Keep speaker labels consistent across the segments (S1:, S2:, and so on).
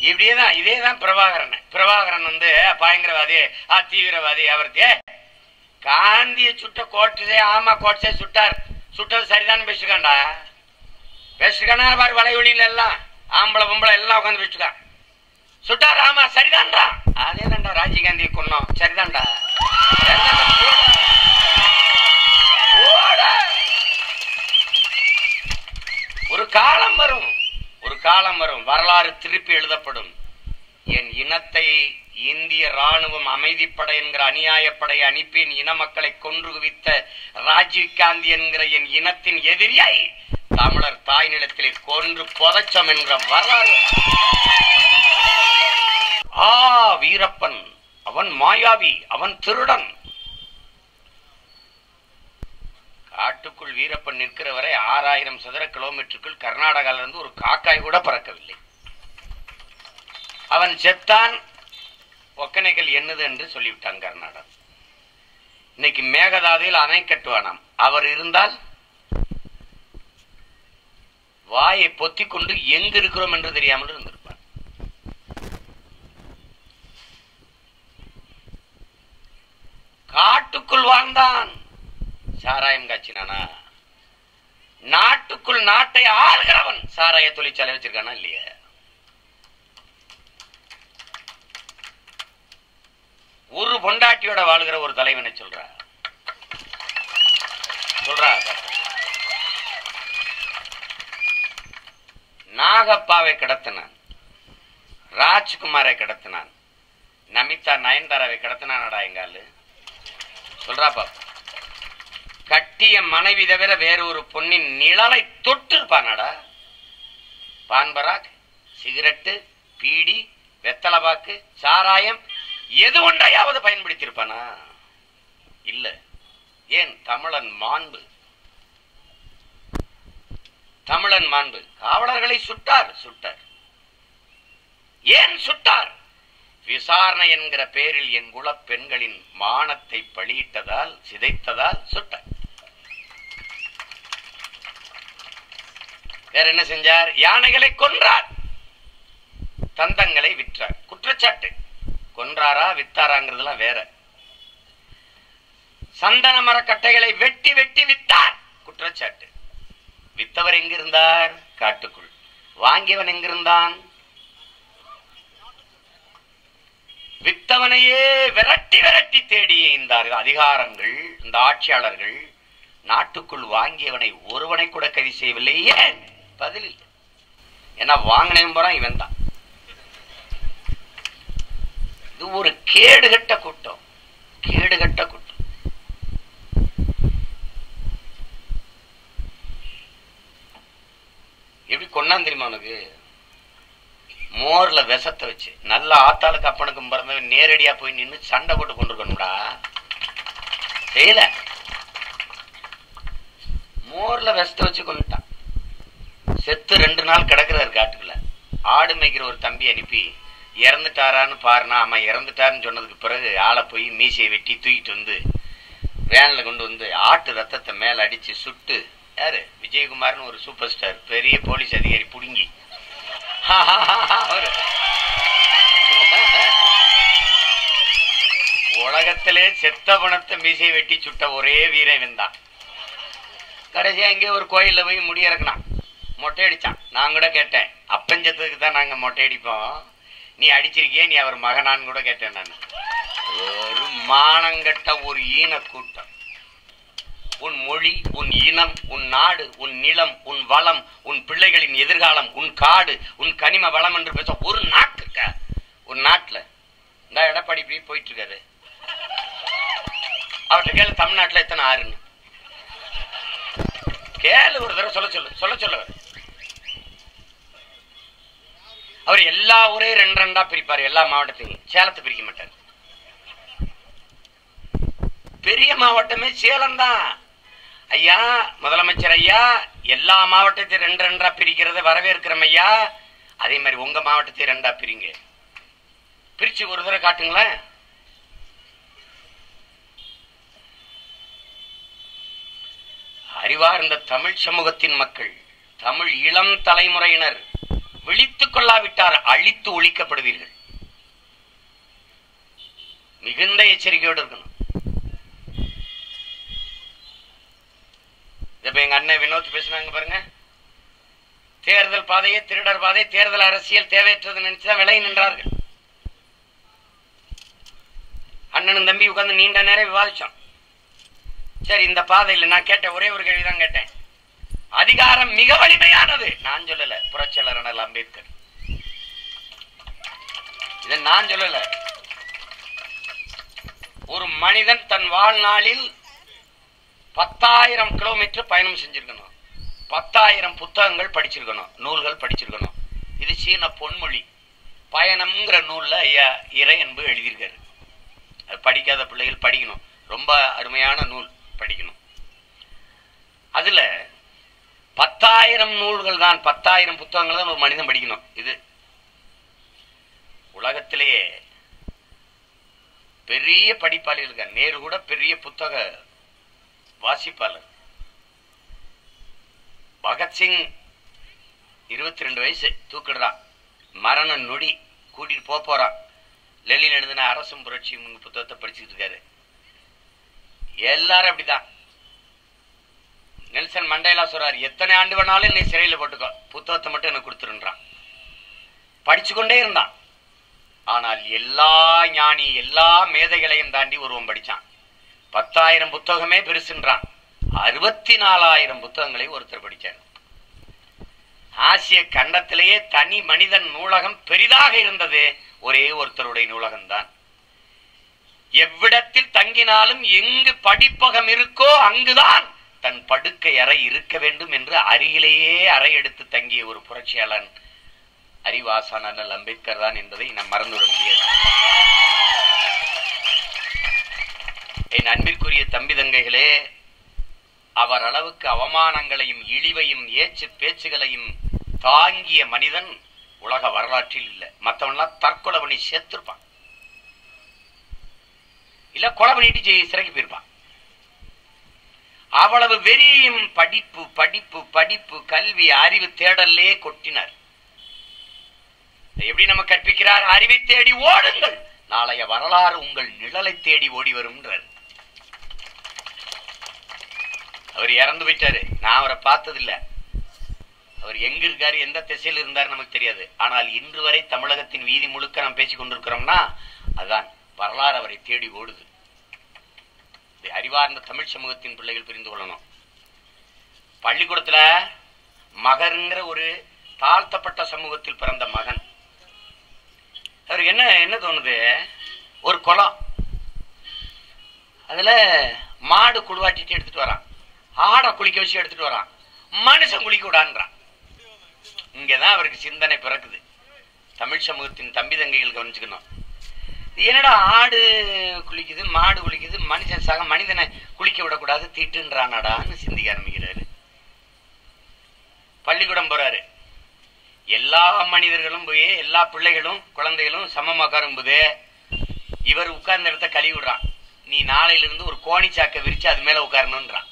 S1: இப்படியே தான் இதே தான் பிரபாகரன் பிரபாகரன் வந்து பயங்கரவாதி ஆ தீவிரவாதி அவருக்கு காந்திய சுட்ட கோட்டதே ஆமா கோட்டே சுட்டார் சுட்டது சரிதான் பேசிருக்காண்டா பேசிருக்கானா பாரு வலைவெளியில எல்லாம் ஆம்பளை பொம்பளை எல்லாம் உட்காந்து பேசிருக்கான் சுட்டார் ஆமா சரிதான்டா அதே தான்டா ராஜீவ்காந்தி கொன்னோம் சரிதான்டா சரிதான்டா, போடா. போடா. ஒரு காலம் வரும் ஒரு காலம் வரும் வரலாறு திருப்பி எழுதப்படும் என் இனத்தை இந்திய ராணுவம் அமைதிப்படை என்கிற அநியாயப்படை அனுப்பி என் இன மக்களை கொன்று குவித்த ராஜீவ் காந்தி என்கிற என் இனத்தின் எதிரியை தமிழர் தாய் நிலத்திலே கொன்று புதைச்சம் என்கிற வரலாறு ஆ வீரப்பன் அவன் மாயாவி அவன் திருடன் காட்டுக்குள் வீரப்பன் நிற்கிற வரை ஆறாயிரம் சதுர கிலோமீட்டருக்குள் கர்நாடகால இருந்து ஒரு காக்காய் கூட பறக்கவில்லை அவன் செத்தான் ஒக்கனைகள் என்னது என்று சொல்லிவிட்டான் கர்நாடகா இன்னைக்கு மேகதாதையில் அணை கட்டுவானாம் அவர் இருந்தால் வாயை பொத்திக் கொண்டு எங்க இருக்கிறோம் என்று தெரியாமல் இருந்திருப்பார் காட்டுக்குள் வாழ்ந்தான் சாராயம் காய்ச்சினானா நாட்டுக்குள் நாட்டை ஆள்கிறவன் சாராய தொழிற்சாலை வச்சிருக்கானா இல்லையா ஒரு பொண்டாட்டியோட வாழ்கிற ஒரு தலைவனை சொல்றா சொல்றா நாகப்பாவை கடத்தினான் ராஜ்குமாரை கடத்தினான் நமிதா நயன்தாராவை கடத்தினானடா எங்காலு சொல்றா பாப்பா கட்டிய மனைவி தவிர வேற ஒரு பொண்ணின் நிழலை தொட்டு இருப்பானடா பான்பராக் சிகரெட்டு பீடி வெத்தலபாக்கு சாராயம் எது ஒன்றையாவது பயன்படுத்தியிருப்பானா இல்ல ஏன் தமிழன் மாண்பு தமிழன் மாண்பு காவலர்களை சுட்டார் சுட்டார் ஏன் சுட்டார் விசாரணை என்கிற பேரில் என் குலப் பெண்களின் மானத்தை பலியிட்டதால் சிதைத்ததால் சுட்டார் வேற என்ன செஞ்சார் யானைகளை கொன்றார் தந்தங்களை விற்றார் குற்றச்சாட்டு கொன்றாரா வித்தாராங்கிறதுலாம் வேற சந்தன மரக்கட்டைகளை வெட்டி வெட்டி வித்தார் குற்றச்சாட்டு வித்தவர் எங்கிருந்தார் காட்டுக்குள் வாங்கியவன் எங்கிருந்தான் வித்தவனையே விரட்டி விரட்டி தேடிய இந்த அதிகாரங்கள் இந்த ஆட்சியாளர்கள் நாட்டுக்குள் வாங்கியவனை ஒருவனை கூட கைது செய்யவில்லை ஏன் பதில் இல்லை ஏன்னா வாங்கினவன் போறான் இவன் தான் இது ஒரு கேடுகட்ட கூட்டம் கேடுகட்ட கூட்டம் எப்படி கொண்டாந்து தெரியுமா உனக்கு மோர்ல விஷத்தை வச்சு நல்ல ஆத்தாளுக்கு அப்பனுக்கும் பிறந்தவன் நேரடியா போய் நின்னு சண்டை போட்டு கொண்டிருக்கணும்டா செய்யல மோர்ல விஷத்தை வச்சு கொண்டுட்டான் செத்து ரெண்டு நாள் கிடக்குறாரு காட்டுக்குள்ள ஆடு மேய்க்கிற ஒரு தம்பி அனுப்பி இறந்துட்டாரான்னு பாருனா ஆமா இறந்துட்டாருன்னு சொன்னதுக்கு பிறகு ஆளை போய் மீசையை வெட்டி தூக்கிட்டு வந்து வேன்ல கொண்டு வந்து ஆட்டு ரத்தத்தை மேல அடிச்சு சுட்டு யாரு விஜயகுமார்னு ஒரு சூப்பர் ஸ்டார் பெரிய போலீஸ் அதிகாரி புடுங்கி அவரு. உலகத்திலே செத்த பணத்தை மீசையை வெட்டி சுட்ட ஒரே வீரன் தான் கடைசியா இங்கே ஒரு கோயில்ல போய் முடி இறக்குனான் மொட்டை அடிச்சான் நான் கூட கேட்டேன் அப்பஞ்சத்துக்கு தான் நாங்க மொட்டை அடிப்போம் நீ அடிச்சிருக்கியே நீ அவர் மகனான்னு கூட கேட்டேன் நான் ஒரு மானங்கட்ட ஒரு ஈன கூட்டம் உன் மொழி உன் இனம் உன் நாடு உன் நிலம் உன் வளம் உன் பிள்ளைகளின் எதிர்காலம் உன் காடு உன் கனிம வளம் என்று பேச ஒரு நாட்டுக்க ஒரு நாட்டுல இந்த எடப்பாடி இப்படி போயிட்டு இருக்காரு அவர்கிட்ட கேளு தமிழ்நாட்டுல எத்தனை ஆறுன்னு கேளு ஒரு தடவை சொல்ல சொல்லு சொல்ல சொல்ல அவர் எல்லா ஊரே ரெண்டு ரெண்டா பிரிப்பாரு எல்லா மாவட்டத்தையும் சேலத்தை பிரிக்க மாட்டார் பெரிய மாவட்டமே சேலம் தான் ஐயா முதலமைச்சர் ஐயா எல்லா மாவட்டத்தையும் ரெண்டு ரெண்டா பிரிக்கிறத வரவேற்கிறோம் ஐயா அதே மாதிரி உங்க மாவட்டத்தை ரெண்டா பிரிங்க பிரிச்சு ஒரு தடவை காட்டுங்களேன் அறிவார்ந்த தமிழ் சமூகத்தின் மக்கள் தமிழ் இளம் தலைமுறையினர் விழித்துக் கொள்ளாவிட்டார் அழித்து ஒழிக்கப்படுவீர்கள் மிகுந்த எச்சரிக்கையோடு இருக்கணும் இப்ப எங்க அண்ணன் வினோத் பேசுனாங்க பாருங்க தேர்தல் பாதையே திருடர் பாதை தேர்தல் அரசியல் தேவையற்றது நினைச்சுதான் விலகி நின்றார்கள் அண்ணனும் தம்பி உட்கார்ந்து நீண்ட நேரம் விவாதிச்சோம் சரி இந்த பாதையில் நான் கேட்ட ஒரே ஒரு கேள்விதான் கேட்டேன் அதிகாரம் மிக வலிமையானது நான் சொல்லல புரட்சியாளர் அண்ணல் அம்பேத்கர் இதை நான் சொல்லல ஒரு மனிதன் தன் வாழ்நாளில் பத்தாயிரம் கிலோமீட்டர் பயணம் செஞ்சிருக்கணும் பத்தாயிரம் புத்தகங்கள் படிச்சிருக்கணும் நூல்கள் படிச்சிருக்கணும் இது சீன பொன்மொழி பயணம்ங்கிற நூல்ல ஐயா இறை என்பது எழுதியிருக்காரு அது படிக்காத பிள்ளைகள் படிக்கணும் ரொம்ப அருமையான நூல் படிக்கணும் அதுல பத்தாயிரம் நூல்கள் தான் பத்தாயிரம் புத்தகங்கள் தான் ஒரு மனிதன் படிக்கணும் இது உலகத்திலேயே பெரிய படிப்பாளி இருக்க நேரு கூட பெரிய புத்தக வாசிப்பாளர் பகத்சிங் இருபத்தி ரெண்டு வயசு தூக்கிடுறான் மரண நொடி கூட்டிட்டு போக போறான் லெலின் எழுதின அரசும் புரட்சியும் புத்தகத்தை படிச்சுட்டு இருக்காரு எல்லாரும் அப்படிதான் நெல்சன் மண்டேலா சொல்றாரு எத்தனை ஆண்டு வேணாலும் என்னை சிறையில் போட்டுக்கோ புத்தகத்தை மட்டும் எனக்கு கொடுத்துருன்றான் படிச்சு கொண்டே இருந்தான் ஆனால் எல்லா ஞானி எல்லா மேதைகளையும் தாண்டி ஒருவன் படிச்சான் பத்தாயிரம் புத்தகமே பெருசுன்றான் அறுபத்தி நாலாயிரம் புத்தகங்களை ஒருத்தர் படிச்சார் ஆசிய கண்டத்திலேயே தனி மனிதன் நூலகம் பெரிதாக இருந்தது ஒரே ஒருத்தருடைய நூலகம் தான் எவ்விடத்தில் தங்கினாலும் எங்கு படிப்பகம் இருக்கோ அங்குதான் தன் படுக்கை அறை இருக்க வேண்டும் என்று அருகிலேயே அறை எடுத்து தங்கிய ஒரு புரட்சியாளன் அறிவாசான் அண்ணல் அம்பேத்கர் தான் என்பதை நாம் மறந்துவிட முடியாது என் அன்பிற்குரிய தம்பி தங்கைகளே அவர் அளவுக்கு அவமானங்களையும் இழிவையும் ஏச்சு பேச்சுகளையும் தாங்கிய மனிதன் உலக வரலாற்றில் இல்லை மற்றவன்லாம் தற்கொலை பண்ணி சேர்த்திருப்பான் இல்ல கொலை பண்ணிட்டு ஜெய் சிறைக்கு போயிருப்பான் அவ்வளவு வெறியும் படிப்பு படிப்பு படிப்பு கல்வி அறிவு தேடல்லே கொட்டினார் இதை எப்படி நம்ம கற்பிக்கிறார் அறிவை தேடி ஓடுங்கள் நாளைய வரலாறு உங்கள் நிழலை தேடி ஓடி வரும்ன்றார் அவர் இறந்து போயிட்டாரு நான் அவரை பார்த்ததில்ல அவர் எங்க இருக்காரு எந்த திசையில் இருந்தார் நமக்கு தெரியாது ஆனால் இன்று வரை தமிழகத்தின் வீதி முழுக்க நாம் பேசிக் கொண்டிருக்கிறோம்னா அதான் வரலாறு அவரை தேடி ஓடுது இதை அறிவார்ந்த தமிழ் சமூகத்தின் பிள்ளைகள் புரிந்து கொள்ளணும் பள்ளிக்கூடத்துல மகருங்கிற ஒரு தாழ்த்தப்பட்ட சமூகத்தில் பிறந்த மகன் அவருக்கு என்ன என்ன தோணுது ஒரு குளம் அதுல மாடு குழுவாட்டிட்டு எடுத்துட்டு வரான் ஆடை குளிக்க வச்சு எடுத்துட்டு வரான் மனுஷன் குளிக்க விடான்றான் இங்கதான் அவருக்கு சிந்தனை பிறக்குது தமிழ் சமூகத்தின் தம்பி தங்கைகள் கவனிச்சுக்கணும் இது என்னடா ஆடு குளிக்குது மாடு குளிக்குது மனுஷன் சக மனிதனை குளிக்க விடக்கூடாது தீட்டுன்றானாடான்னு சிந்திக்க ஆரம்பிக்கிறாரு பள்ளிக்கூடம் போறாரு எல்லா மனிதர்களும் போய் எல்லா பிள்ளைகளும் குழந்தைகளும் சமமா உட்காரும்போது இவர் உட்கார்ந்த இடத்த கழுவி விடுறான் நீ நாளையில இருந்து ஒரு கோணி சாக்கை விரிச்சு அது மேல உட்காரணும்ன்றான்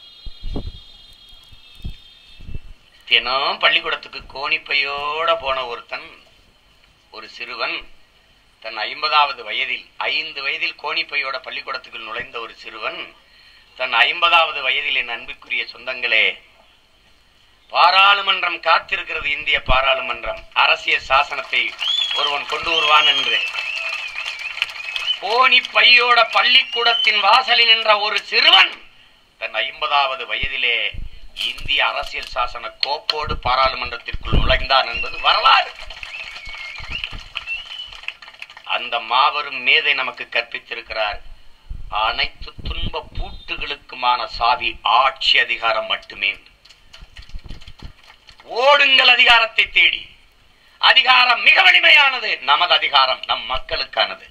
S1: தினம் பள்ளிக்கூடத்துக்கு கோணிப்பையோட போன ஒருத்தன் ஒரு சிறுவன் தன் ஐம்பதாவது வயதில் ஐந்து வயதில் கோணிப்பையோட பள்ளிக்கூடத்துக்குள் நுழைந்த ஒரு சிறுவன் தன் ஐம்பதாவது வயதில் என் அன்பிற்குரிய சொந்தங்களே பாராளுமன்றம் காத்திருக்கிறது இந்திய பாராளுமன்றம் அரசியல் சாசனத்தை ஒருவன் கொண்டு வருவான் என்று கோணி பையோட பள்ளிக்கூடத்தின் வாசலில் நின்ற ஒரு சிறுவன் தன் ஐம்பதாவது வயதிலே இந்திய அரசியல் சாசன கோப்போடு பாராளுமன்றத்திற்குள் நுழைந்தான் என்பது வரலாறு அந்த மாபெரும் மேதை நமக்கு கற்பித்திருக்கிறார் அனைத்து துன்ப பூட்டுகளுக்குமான சாவி ஆட்சி அதிகாரம் மட்டுமே ஓடுங்கள் அதிகாரத்தை தேடி அதிகாரம் மிக வலிமையானது நமது அதிகாரம் நம் மக்களுக்கானது